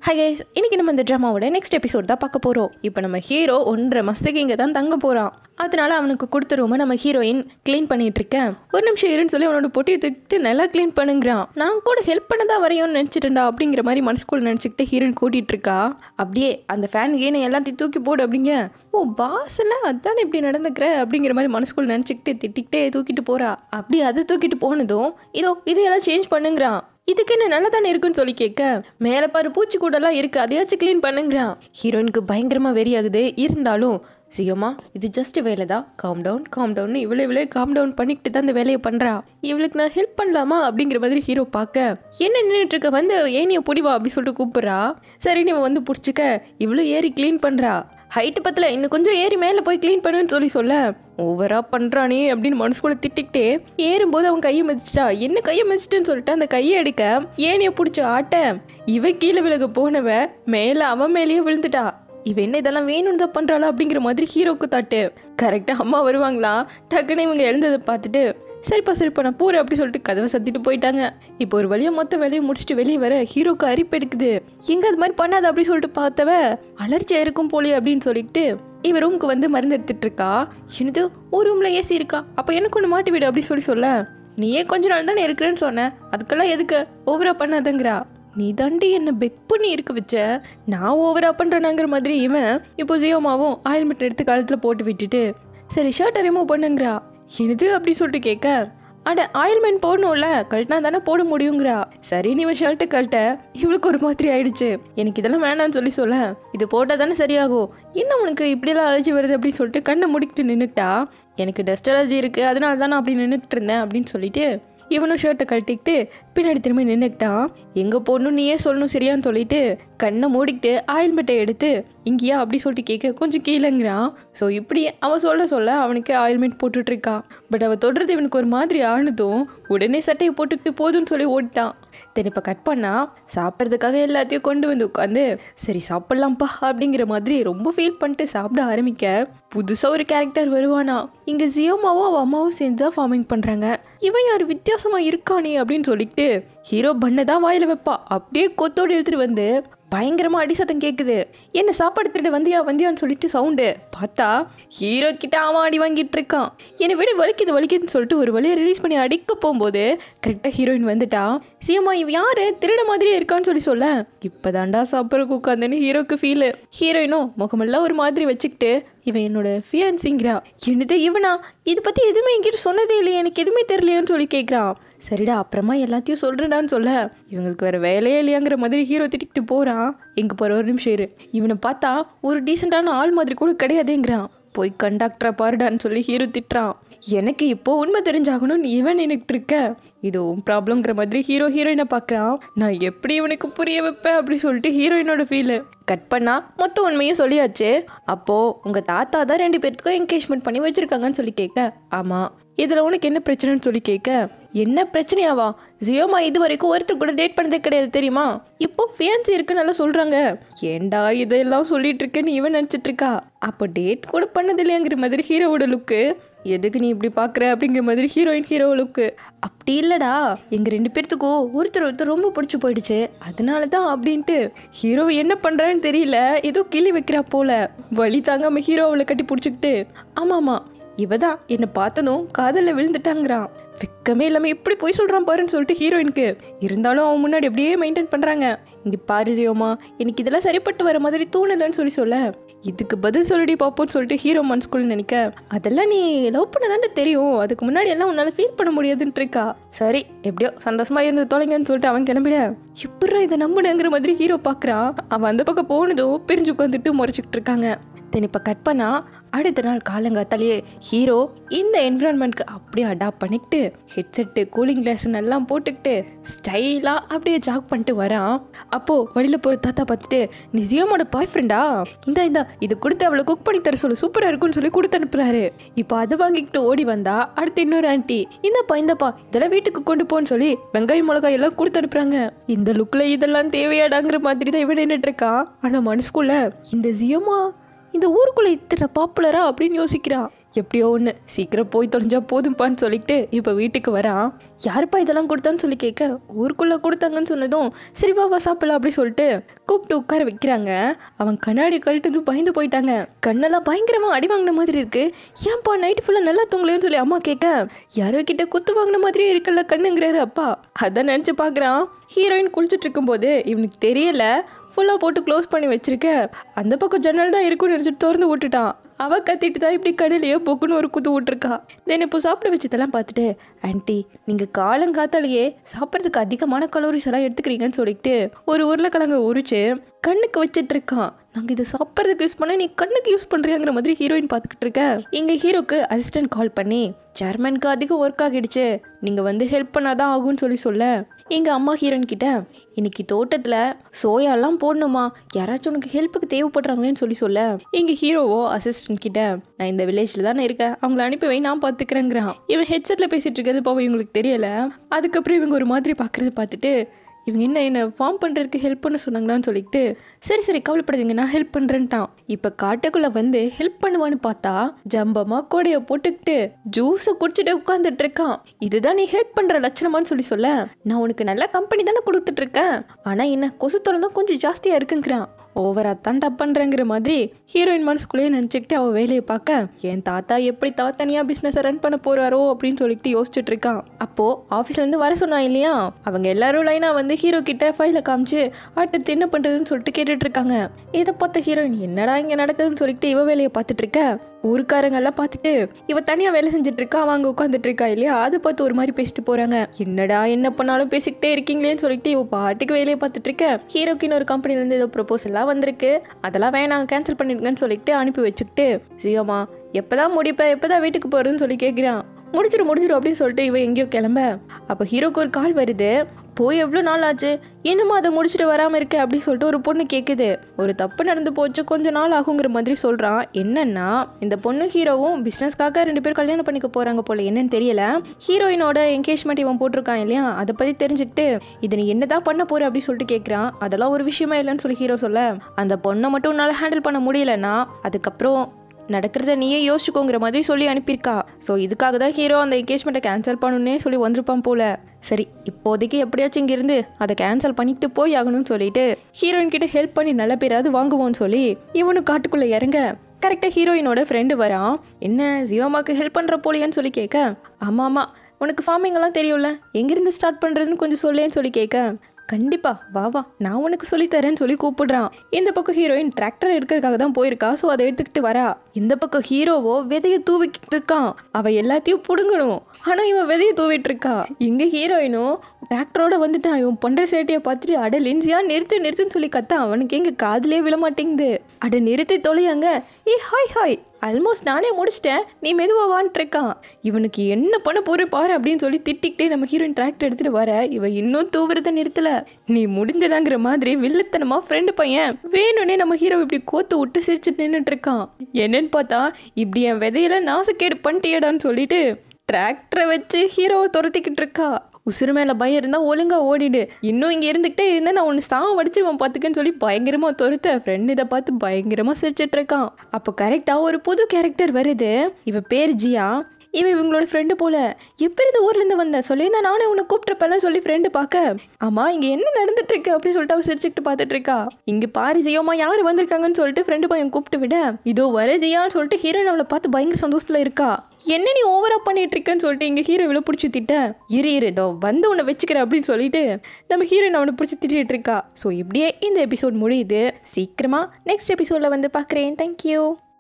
hi guys இன்னைக்கு நம்ம இந்த ட்ராமாவோட நெக்ஸ்ட் எபிசோட் தான் பார்க்க போகிறோம் இப்போ நம்ம ஹீரோ ஒன்றரை மாதத்துக்கு இங்கே தான் தங்க போகிறான் அதனால அவனுக்கு கொடுத்த ரூமை நம்ம ஹீரோயின் க்ளீன் பண்ணிட்டு இருக்கேன் ஒரு நிமிஷம் இருன்னு சொல்லி அவனோட பொட்டியை தூக்கிட்டு நல்லா க்ளீன் பண்ணுங்கிறான் நான் கூட ஹெல்ப் பண்ண தான் வரையும்னு நினச்சிட்டேன்டா அப்படிங்கிற மாதிரி மனசுக்குள்ள நினச்சிக்கிட்டு ஹீரோயின் கூட்டிகிட்டு இருக்கா அப்படியே அந்த ஃபேன் கீனை எல்லாத்தையும் தூக்கி போடு அப்படிங்க ஓ பாஸ்ல அதானே இப்படி நடந்துக்கிற அப்படிங்கிற மாதிரி மனசுக்குள்ள நினச்சிக்கிட்டு திட்டிக்கிட்டே தூக்கிட்டு போறா அப்படி அதை தூக்கிட்டு போனதும் இதோ இதையெல்லாம் சேஞ்ச் பண்ணுங்கிறான் இதுக்கு என்ன நல்லா தானே இருக்குன்னு சொல்லி கேட்க மேலே பாரு பூச்சி கூடலாம் இருக்கு அதையாச்சும் க்ளீன் பண்ணுங்கிறான் ஹீரோயினுக்கு பயங்கரமாக வெறியாகுது இருந்தாலும் சியமா இது ஜஸ்ட் வேலை தான் காம் டவுன் காம் டவுன் இவ்வளோ இவ்வளோ காம் டவுன் பண்ணிக்கிட்டு தான் இந்த வேலையை பண்ணுறா இவளுக்கு நான் ஹெல்ப் பண்ணலாமா அப்படிங்கிற மாதிரி ஹீரோ பார்க்க என்ன நின்றுட்டு இருக்க வந்து ஏனியை பிடிவா அப்படி சொல்லிட்டு கூப்பிட்றா சரி நீ வந்து பிடிச்சிக்க இவ்வளோ ஏறி க்ளீன் பண்ணுறா ஹைட்டு பத்தல இன்னும் கொஞ்சம் ஏறி மேலே போய் க்ளீன் பண்ணுன்னு சொல்லி சொல்ல ஓவரா பண்ணுறானே அப்படின்னு மனசுக்குள்ள திட்டிக்கிட்டே ஏறும்போது அவன் கையை மிதிச்சிட்டா என்ன கையை மிதிச்சிட்டுன்னு சொல்லிட்டு அந்த கையை எடுக்க ஏனியை பிடிச்ச ஆட்ட இவ கீழே விலக போனவ மேலே அவன் மேலேயே விழுந்துட்டா இவ என்ன இதெல்லாம் வேணும்னு தான் பண்ணுறாளா அப்படிங்கிற மாதிரி ஹீரோக்கு தாட்டு கரெக்டாக அம்மா வருவாங்களா டக்குன்னு இவங்க எழுந்ததை பார்த்துட்டு சரிப்பா சரிப்பா நான் போகிறேன் அப்படி சொல்லிட்டு கதவை சத்திட்டு போயிட்டாங்க இப்போ ஒரு வழியாக மொத்த வேலையை முடிச்சுட்டு வெளியே வர ஹீரோக்கு அரிப்பு எடுக்குது எங்க அது மாதிரி பண்ணாத அப்படி சொல்லிட்டு பார்த்தவ அலர்ஜியாக இருக்கும் போலே அப்படின்னு சொல்லிட்டு இவ ரூமுக்கு வந்து மருந்து எடுத்துட்டு இருக்கா என்னது ஒரு ரூம்ல ஏசி இருக்கா அப்போ எனக்கு ஒன்று மாட்டி விடு அப்படி சொல்லி சொல்ல நீயே கொஞ்ச நாள் தானே இருக்கிறேன்னு சொன்னேன் அதுக்கெல்லாம் எதுக்கு ஓவரா பண்ணாதங்கிறா நீ தாண்டி என்ன பெக் பண்ணி இருக்க வச்ச நான் ஓவரா பண்றேனாங்கிற மாதிரி இவன் இப்போ ஜியோமாவும் ஆயில்மெண்ட் எடுத்து கழுத்தில் போட்டு விட்டுட்டு சரி ஷர்ட்டை ரிமூவ் பண்ணுங்கிறா என்னது அப்படி சொல்லிட்டு கேட்க அட ஆயில்மெண்ட் போடணும்ல கழட்டினா தானே போட முடியுங்கிறா சரி நீ ஷர்ட்டை கழட்ட இவளுக்கு ஒரு மாதிரி ஆயிடுச்சு எனக்கு இதெல்லாம் வேணாம்னு சொல்லி சொல்ல இது போட்டால் தானே சரியாகும் என்ன உனக்கு இப்படியெல்லாம் அலர்ஜி வருது அப்படின்னு சொல்லிட்டு கண்ணை முடிக்கிட்டு நின்றுட்டா எனக்கு டஸ்ட் அலர்ஜி இருக்குது அதனால தான் நான் அப்படி நின்றுட்டு இருந்தேன் அப்படின்னு சொல்லிட்டு இவனும் ஷர்ட்டை கழட்டிக்கிட்டு பின்னாடி திரும்பி நின்றுக்கிட்டான் எங்கே போடணும் நீயே சொல்லணும் சரியான்னு சொல்லிட்டு கண்ணை மூடிக்கிட்டு ஆயில்மெண்ட்டை எடுத்து இங்கேயா அப்படி சொல்லிட்டு கேட்க கொஞ்சம் கீழேங்கிறான் ஸோ இப்படி அவன் சொல்ல சொல்ல அவனுக்கு ஆயில்மெண்ட் போட்டுட்டு இருக்கா பட் அவள் தொடுறது இவனுக்கு ஒரு மாதிரி ஆனதும் உடனே சட்டையை போட்டுக்கிட்டு போதும்னு சொல்லி ஓடிட்டான் தென் இப்போ கட் பண்ணா சாப்பிட்றதுக்காக எல்லாத்தையும் கொண்டு வந்து உட்காந்து சரி சாப்பிட்லாம்ப்பா அப்படிங்கிற மாதிரி ரொம்ப ஃபீல் பண்ணிட்டு சாப்பிட ஆரம்பிக்க புதுசாக ஒரு கேரக்டர் வருவானா இங்கே ஜியோமாவும் அவள் அம்மாவும் சேர்ந்து தான் ஃபார்மிங் பண்ணுறாங்க இவன் யார் வித்தியாசமாக இருக்கானே அப்படின்னு சொல்லிட்டு ஹீரோ பண்ணை தான் வாயில் வைப்பா அப்படியே கொத்தோடு எடுத்துகிட்டு வந்து பயங்கரமாக அடி சத்தம் கேட்குது என்ன சாப்பாடு திருட்டு வந்தியா வந்தியான்னு சொல்லிட்டு சவுண்டு பார்த்தா ஹீரோ கிட்ட அவன் அடி வாங்கிட்டு இருக்கான் என்னை விட வலிக்குது வலிக்குதுன்னு சொல்லிட்டு ஒரு வழியை ரிலீஸ் பண்ணி அடிக்க போகும்போது கரெக்டாக ஹீரோயின் வந்துட்டா சியம்மா இவ யாரு திருட மாதிரியே இருக்கான்னு சொல்லி சொல்ல இப்போதாண்டா சாப்பிட்றக்கு உட்காந்துன்னு ஹீரோக்கு ஃபீலு ஹீரோயினும் முகமெல்லாம் ஒரு மாதிரி வச்சுக்கிட்டு இவன் என்னோட ஃபியான்சிங்கிறா என்னது இவனா இது பற்றி எதுவுமே என்கிட்ட சொன்னதே இல்லையே எனக்கு எதுவுமே தெரியலையான்னு சொல்லி கேட்குறான் சரிடா அப்புறமா எல்லாத்தையும் சொல்கிறேன்டான்னு சொல்ல இவங்களுக்கு வேறு வேலையே இல்லையாங்கிற மாதிரி ஹீரோ திட்டிக்கிட்டு போகிறான் எங்கே போகிற ஒரு நிமிஷம் இரு இவனை பார்த்தா ஒரு டீசெண்டான ஆள் மாதிரி கூட கிடையாதேங்கிறான் போய் கண்டாக்டரை பாருடான்னு சொல்லி ஹீரோ திட்டுறான் எனக்கு இப்போ உண்மை தெரிஞ்சாகணும்னு இவன் நினைக்கிட்டு இருக்க இது உன் ப்ராப்ளம்ங்கிற மாதிரி ஹீரோ ஹீரோயினை பார்க்குறான் நான் எப்படி இவனுக்கு புரிய வைப்பேன் அப்படி சொல்லிட்டு ஹீரோயினோட ஃபீலு கட் பண்ணா மொத்த உண்மையும் சொல்லியாச்சு அப்போது உங்கள் தாத்தா தான் ரெண்டு பேர்த்துக்கும் என்கேஜ்மெண்ட் பண்ணி வச்சுருக்காங்கன்னு சொல்லி கேட்க ஆமாம் இதில் உனக்கு என்ன பிரச்சனைன்னு சொல்லி கேட்க என்ன பிரச்சனையாவா ஜியோமா இது வரைக்கும் ஒருத்தர் கூட டேட் பண்ணதே கிடையாது தெரியுமா இப்போ ஃபியான்சி இருக்குன்னு நல்லா சொல்கிறாங்க ஏண்டா இதெல்லாம் சொல்லிட்டு இருக்கேன்னு இவன் நினச்சிட்டு இருக்கா அப்போ டேட் கூட பண்ணது இல்லையாங்கிற மாதிரி ஹீரோவோட லுக்கு எதுக்கு நீ இப்படி பார்க்குற அப்படிங்கிற மாதிரி ஹீரோயின் ஹீரோ லுக்கு அப்படி இல்லைடா எங்கள் ரெண்டு பேர்த்துக்கும் ஒருத்தர் ஒருத்தர் ரொம்ப பிடிச்சி போயிடுச்சு அதனால தான் அப்படின்ட்டு ஹீரோ என்ன பண்ணுறான்னு தெரியல ஏதோ கிளி வைக்கிறா போல வழி தாங்காம ஹீரோ அவளை கட்டி பிடிச்சிக்கிட்டு ஆமாம்மா இவ தான் என்னை பார்த்ததும் காதலில் விழுந்துட்டாங்கிறான் வெக்கமே இல்லாமல் எப்படி போய் சொல்கிறான் பாருன்னு சொல்லிட்டு ஹீரோயினுக்கு இருந்தாலும் அவன் முன்னாடி அப்படியே மெயின்டைன் பண்ணுறாங்க இங்கே பாரு ஜியோமா எனக்கு இதெல்லாம் சரிப்பட்டு வர மாதிரி தோணலைன்னு சொல்லி சொல்ல இதுக்கு பதில் சொல்லி பார்ப்போம்னு சொல்லிட்டு ஹீரோ மனசுக்குள்ள நினைக்க அதெல்லாம் நீ லவ் பண்ண தெரியும் அதுக்கு முன்னாடி எல்லாம் உன்னால் ஃபீல் பண்ண முடியாதுன்ட்டு இருக்கா சரி எப்படியோ சந்தோஷமா இருந்து தொலைங்கன்னு சொல்லிட்டு அவன் கிளம்பிட இப்படா இதை நம்புனங்கிற மாதிரி ஹீரோ பார்க்குறான் அவன் அந்த பக்கம் போனதும் பிரிஞ்சு உட்காந்துட்டு முறைச்சிக்கிட்டு இருக்காங்க தென் இப்போ கட் பண்ணா அடுத்த நாள் காலங்காத்தாலேயே ஹீரோ இந்த என்விரான்மெண்ட்க்கு அப்படியே அடாப்ட் பண்ணிக்கிட்டு ஹெட்செட்டு கூலிங் கிளாஸ் எல்லாம் போட்டுக்கிட்டு ஸ்டைலாக அப்படியே ஜாக் பண்ணிட்டு வரான் அப்போது வழியில் போகிற தாத்தா பார்த்துட்டு நீ ஜியோமோட பாய் ஃப்ரெண்டா இந்தா இந்தா இது கொடுத்து அவளை குக் பண்ணி தர சொல்லு சூப்பராக இருக்கும்னு சொல்லி கொடுத்து அனுப்புறாரு இப்போ அதை வாங்கிக்கிட்டு ஓடி வந்தா அடுத்து இன்னொரு ஆன்ட்டி இந்தப்பா இந்தப்பா இதெல்லாம் வீட்டுக்கு கொண்டு போன்னு சொல்லி வெங்காயம் மிளகாய் எல்லாம் கொடுத்து அனுப்புறாங்க இந்த லுக்கில் இதெல்லாம் தேவையாடாங்கிற மாதிரி தான் இவன் நின்றுட்டு இருக்கான் ஆனால் மனசுக்குள்ள இந்த ஜியோமா இந்த ஊருக்குள்ளே இத்தனை பாப்புலரா அப்படின்னு யோசிக்கிறான் எப்படியோ ஒன்று சீக்கிரம் போய் தொலைஞ்சா போதும்ப்பான்னு சொல்லிட்டு இப்போ வீட்டுக்கு வரான் யாருப்பா இதெல்லாம் கொடுத்தான்னு சொல்லி கேட்க ஊருக்குள்ளே கொடுத்தாங்கன்னு சொன்னதும் சரி வா வா சாப்பிடலாம் அப்படி சொல்லிட்டு கூப்பிட்டு உட்கார வைக்கிறாங்க அவன் கண்ணாடி கழட்டது பயந்து போயிட்டாங்க கண்ணெல்லாம் பயங்கரமாக அடி வாங்கின மாதிரி இருக்கு ஏன்பா நைட்டு ஃபுல்லாக நல்லா தூங்கலைன்னு சொல்லி அம்மா கேட்க யாரோ கிட்ட குத்து வாங்கின மாதிரியே இருக்குல்ல கண்ணுங்கிறாரு அப்பா அதான் நினச்சி பார்க்குறான் ஹீரோயின் குளிச்சுட்டு இருக்கும்போது இவனுக்கு தெரியல ஃபுல்லாக போட்டு க்ளோஸ் பண்ணி வச்சிருக்க அந்த பக்கம் ஜன்னல் தான் இருக்கும்னு நினச்சிட்டு திறந்து விட்டுட்டான் அவ கத்திட்டு தான் இப்படி கடையிலேயே பொக்குன்னு ஒரு குத்து விட்டுருக்கா தென் இப்போ சாப்பிட வச்சதெல்லாம் பார்த்துட்டு ஆன்ட்டி நீங்கள் காலங்காத்தாலேயே சாப்பிட்றதுக்கு அதிகமான கலோரிஸ் எல்லாம் எடுத்துக்கிறீங்கன்னு சொல்லிட்டு ஒரு உருளைக்கிழங்கு உரிச்சு கண்ணுக்கு வச்சிட்டு இருக்கான் நாங்கள் இதை சாப்பிட்றதுக்கு யூஸ் பண்ண நீ கண்ணுக்கு யூஸ் பண்ணுறியாங்கிற மாதிரி ஹீரோயின் பார்த்துக்கிட்டு இருக்க இங்கே ஹீரோக்கு அசிஸ்டன்ட் கால் பண்ணி சேர்மனுக்கு அதிகம் ஒர்க் ஆகிடுச்சு நீங்கள் வந்து ஹெல்ப் பண்ணாதான் ஆகும்னு சொல்லி சொல்ல எங்கள் அம்மா ஹீரோயின் கிட்ட இன்னைக்கு தோட்டத்தில் சோயாலாம் போடணுமா யாராச்சும் உனக்கு ஹெல்ப்புக்கு தேவைப்படுறாங்களேன்னு சொல்லி சொல்ல எங்கள் ஹீரோவோ அசிஸ்டன்ட் கிட்ட நான் இந்த வில்லேஜில் தானே இருக்கேன் அவங்கள அனுப்பி வை நான் பார்த்துக்கிறேங்கிறான் இவன் ஹெட்செட்டில் பேசிட்டு இருக்கிறது பாவம் இவங்களுக்கு தெரியல அதுக்கப்புறம் இவங்க ஒரு மாதிரி பார்க்குறது பார்த்துட்டு இவங்க என்ன என்ன ஃபார்ம் பண்ணுறதுக்கு ஹெல்ப் பண்ண சொன்னாங்களான்னு சொல்லிட்டு சரி சரி கவலைப்படாதீங்க நான் ஹெல்ப் பண்ணுறேன்ட்டான் இப்போ காட்டுக்குள்ளே வந்து ஹெல்ப் பண்ணுவான்னு பார்த்தா ஜம்பமா கோடைய போட்டுக்கிட்டு ஜூஸை குடிச்சிட்டு உட்காந்துட்டு இருக்கான் இதுதான் நீ ஹெல்ப் பண்ணுற லட்சணமான்னு சொல்லி சொல்ல நான் உனக்கு நல்ல கம்பெனி தானே கொடுத்துட்டு இருக்கேன் ஆனால் என்ன கொசு தான் கொஞ்சம் ஜாஸ்தியாக இருக்குங்கிறான் ஓவரா தான் டப் பண்ணுறேங்கிற மாதிரி ஹீரோயின் மனசுக்குள்ளேயே நினச்சிக்கிட்டு அவள் வேலையை பார்க்க என் தாத்தா எப்படி தான் தனியாக பிஸ்னஸை ரன் பண்ண போகிறாரோ அப்படின்னு சொல்லிட்டு யோசிச்சுட்டு இருக்கான் அப்போது ஆஃபீஸ்லேருந்து வர சொன்னான் இல்லையா அவங்க எல்லாரும் லைனாக வந்து ஹீரோ கிட்ட ஃபைலை காமிச்சு அடுத்து என்ன பண்ணுறதுன்னு சொல்லிட்டு கேட்டுட்டு இருக்காங்க இதை பார்த்த ஹீரோயின் என்னடா இங்கே நடக்குதுன்னு சொல்லிட்டு இவ வேலையை பார்த்துட்டு இருக்க ஊருக்காரங்க எல்லாம் பார்த்துட்டு இவ தனியா வேலை செஞ்சுட்டு இருக்கா அவங்க உட்காந்துட்டு இருக்கா இல்லையா அதை பார்த்து ஒரு மாதிரி பேசிட்டு போறாங்க என்னடா என்ன பண்ணாலும் பேசிக்கிட்டே இருக்கீங்களேன்னு சொல்லிட்டு இவ பாட்டுக்கு வேலையை பார்த்துட்டு இருக்க ஹீரோக்கின்னு ஒரு கம்பெனில இருந்து ஏதோ ப்ரொபோஸ் எல்லாம் வந்திருக்கு அதெல்லாம் வேணாம் கேன்சல் பண்ணிடுங்கன்னு சொல்லிட்டு அனுப்பி வச்சுக்கிட்டு ஜியோமா எப்பதான் முடிப்ப எப்பதான் வீட்டுக்கு போறதுன்னு சொல்லி கேட்குறான் முடிச்சிடும் முடிச்சிடும் அப்படின்னு சொல்லிட்டு இவ எங்கேயோ கிளம்ப அப்போ ஹீரோக்கு ஒரு கால் வருது போய் எவ்வளோ நாள் ஆச்சு என்னமோ அதை முடிச்சுட்டு வராமல் இருக்க அப்படின்னு சொல்லிட்டு ஒரு பொண்ணு கேட்குது ஒரு தப்பு நடந்து போச்சு கொஞ்ச நாள் ஆகுங்கிற மாதிரி சொல்கிறான் என்னன்னா இந்த பொண்ணு ஹீரோவும் பிஸ்னஸ்க்காக ரெண்டு பேரும் கல்யாணம் பண்ணிக்க போகிறாங்க போல என்னன்னு தெரியல ஹீரோயினோட என்கேஜ்மெண்ட் இவன் போட்டிருக்கான் இல்லையா அதை பற்றி தெரிஞ்சுக்கிட்டு இதை நீ என்னதான் பண்ண போற அப்படின்னு சொல்லிட்டு கேட்குறான் அதெல்லாம் ஒரு விஷயமா இல்லைன்னு சொல்லி ஹீரோ சொல்ல அந்த பொண்ணை மட்டும் உன்னால் ஹேண்டில் பண்ண முடியலன்னா அதுக்கப்புறம் நடக்கிறத நீயே யோசிச்சுக்கோங்கிற மாதிரி சொல்லி அனுப்பியிருக்கா ஸோ இதுக்காக தான் ஹீரோ அந்த என்கேஜ்மெண்ட்டை கேன்சல் பண்ணணுன்னே சொல்லி வந்திருப்பான் போல சரி இப்போதைக்கு எப்படியாச்சும் இங்கிருந்து அதை கேன்சல் பண்ணிட்டு போய் ஆகணும்னு சொல்லிட்டு ஹீரோயின் கிட்ட ஹெல்ப் பண்ணி நல்ல பேராவது வாங்குவோன்னு சொல்லி இவனும் காட்டுக்குள்ளே இறங்க கரெக்டாக ஹீரோயினோட ஃப்ரெண்டு வரான் என்ன ஜியோமாக்கு ஹெல்ப் பண்ணுற போலியான்னு சொல்லி கேட்க ஆமாம் ஆமாம் உனக்கு farming எல்லாம் தெரியும்ல எங்கேருந்து ஸ்டார்ட் பண்ணுறதுன்னு கொஞ்சம் சொல்லேன்னு சொல்லி கேட்க கண்டிப்பா வா வா நான் உனக்கு சொல்லித்தரேன்னு சொல்லி கூப்பிடுறான் இந்த பக்கம் ஹீரோயின் டிராக்டர் எடுக்கிறதுக்காக தான் போயிருக்கா ஸோ அதை எடுத்துக்கிட்டு வரா இந்த பக்கம் ஹீரோவோ விதைய தூவிக்கிட்டு இருக்கான் அவ எல்லாத்தையும் புடுங்கணும் ஆனா இவன் விதைய தூவிட்டு இருக்கா இங்க ஹீரோயினும் டிராக்டரோட வந்துட்டான் இவன் பண்ற சேட்டையை பார்த்துட்டு அட லின்சியா நிறுத்து நிறுத்துன்னு சொல்லி கத்த அவனுக்கு எங்க காதுலயே விழ மாட்டேங்குது அட நிறுத்தி தொலையாங்க ஏ ஹாய் ஹாய் ஆல்மோஸ்ட் நானே முடிச்சிட்டேன் நீ மெதுவா வான்ட்டு இருக்கான் இவனுக்கு என்ன பண்ண போற பாரு அப்படின்னு சொல்லி திட்டிக்கிட்டே நம்ம ஹீரோயின் டிராக்டர் எடுத்துட்டு வர இவன் இன்னும் தூவுறத நிறுத்தல நீ முடிஞ்சடாங்கிற மாதிரி வில்லத்தனமா ஃப்ரெண்டு பையன் வேணும்னே நம்ம ஹீரோ இப்படி கோத்து விட்டு சிரிச்சுட்டு நின்றுட்டு இருக்கான் என்னன்னு பார்த்தா இப்படி என் விதையில நாசக்கேடு பண்ணிட்டியடான்னு சொல்லிட்டு டிராக்டரை வச்சு ஹீரோவை துரத்திக்கிட்டு இருக்கா உசுறு மேலே பயம் இருந்தால் ஒழுங்காக ஓடிடு இன்னும் இங்கே இருந்துக்கிட்டே இருந்தால் நான் ஒன்று சாவம் வடிச்சிருவேன் பார்த்துக்கன்னு சொல்லி பயங்கரமாக துரத்த ஃப்ரெண்ட் இதை பார்த்து பயங்கரமாக சிரிச்சிட்டு இருக்கான் அப்போ கரெக்டாக ஒரு புது கேரக்டர் வருது இவ பேர் ஜியா இவன் இவங்களோட ஃப்ரெண்டு போல எப்போ இந்த ஊர்லேருந்து வந்த சொல்லியிருந்தா நானே உன்னை கூப்பிட்டுருப்பேன் சொல்லி ஃப்ரெண்டு பார்க்க ஆமா இங்கே என்ன நடந்துட்டு இருக்கு அப்படின்னு சொல்லிட்டு அவ சிரிச்சுக்கிட்டு பார்த்துட்டு இருக்கா இங்கே பாரு ஜியோமா யார் வந்திருக்காங்கன்னு சொல்லிட்டு ஃப்ரெண்டு பையன் கூப்பிட்டு விட இதோ வர ஜியான்னு சொல்லிட்டு ஹீரோயின் அவளை பார்த்து பயங்கர சந்தோஷத்தில் இருக்கா என்ன நீ ஓவரா பண்ணிட்டு இருக்கேன்னு சொல்லிட்டு இங்கே ஹீரோ இவ்வளோ பிடிச்சி திட்ட இரு இரு இதோ வந்து உன்னை வச்சுக்கிறேன் அப்படின்னு சொல்லிட்டு நம்ம ஹீரோயின் அவனை பிடிச்சி திட்டிட்டு இருக்கா ஸோ இப்படியே இந்த எபிசோட் முடியுது சீக்கிரமா நெக்ஸ்ட் எபிசோடில் வந்து பார்க்குறேன் தேங்க்யூ